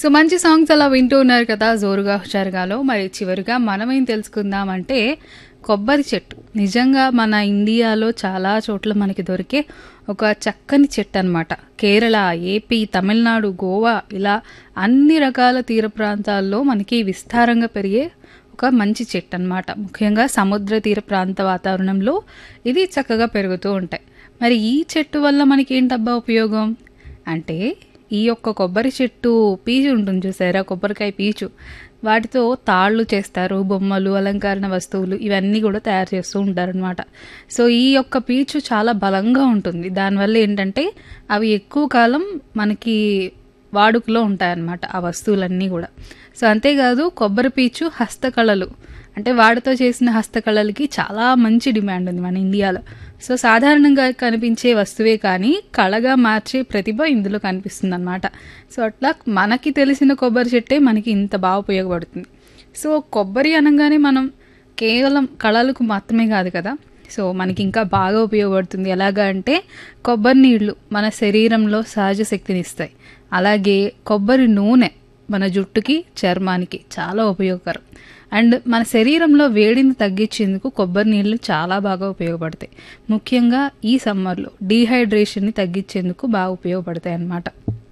so మంచి songs అలా వింటూ ఉన్నారు కదా జోరుగా హుషారుగాలో మరి చివరిగా మనం ఏం తెలుసుకుందామంటే కొబ్బరి చెట్టు నిజంగా మన ఇండియాలో చాలా చోట్ల మనకి దొరికే ఒక చక్కని చెట్టు అనమాట కేరళ ఏపీ తమిళనాడు గోవా ఇలా అన్ని రకాల తీర ప్రాంతాల్లో మనకి విస్తారంగా పెరిగే ఒక మంచి చెట్టు అన్నమాట ముఖ్యంగా సముద్ర తీర ప్రాంత వాతావరణంలో ఇది చక్కగా పెరుగుతూ ఉంటాయి మరి ఈ చెట్టు వల్ల మనకి ఏంటబ్బా ఉపయోగం అంటే ఈ యొక్క కొబ్బరి చెట్టు పీచు ఉంటుంది చూసారా కొబ్బరికాయ పీచు వాటితో తాళ్ళు చేస్తారు బొమ్మలు అలంకరణ వస్తువులు ఇవన్నీ కూడా తయారు చేస్తూ ఉంటారనమాట సో ఈ యొక్క పీచు చాలా బలంగా ఉంటుంది దానివల్ల ఏంటంటే అవి ఎక్కువ కాలం మనకి వాడుకలో ఉంటాయన్నమాట ఆ వస్తువులన్నీ కూడా సో అంతేకాదు కొబ్బరి పీచు హస్తకళలు అంటే వాటితో చేసిన హస్తకళలకి చాలా మంచి డిమాండ్ ఉంది మన ఇండియాలో సో సాధారణంగా కనిపించే వస్తువే కానీ కళగా మార్చే ప్రతిభ ఇందులో కనిపిస్తుంది అనమాట సో అట్లా మనకి తెలిసిన కొబ్బరి చెట్టే మనకి ఇంత బాగా ఉపయోగపడుతుంది సో కొబ్బరి అనగానే మనం కేవలం కళలకు మాత్రమే కాదు కదా సో మనకి ఇంకా బాగా ఉపయోగపడుతుంది ఎలాగా అంటే కొబ్బరి నీళ్లు మన శరీరంలో సహజ శక్తిని ఇస్తాయి అలాగే కొబ్బరి నూనె మన జుట్టుకి చర్మానికి చాలా ఉపయోగకరం అండ్ మన శరీరంలో వేడిని తగ్గించేందుకు కొబ్బరి నీళ్ళు చాలా బాగా ఉపయోగపడతాయి ముఖ్యంగా ఈ సమ్మర్లో డీహైడ్రేషన్ని తగ్గించేందుకు బాగా ఉపయోగపడతాయి అన్నమాట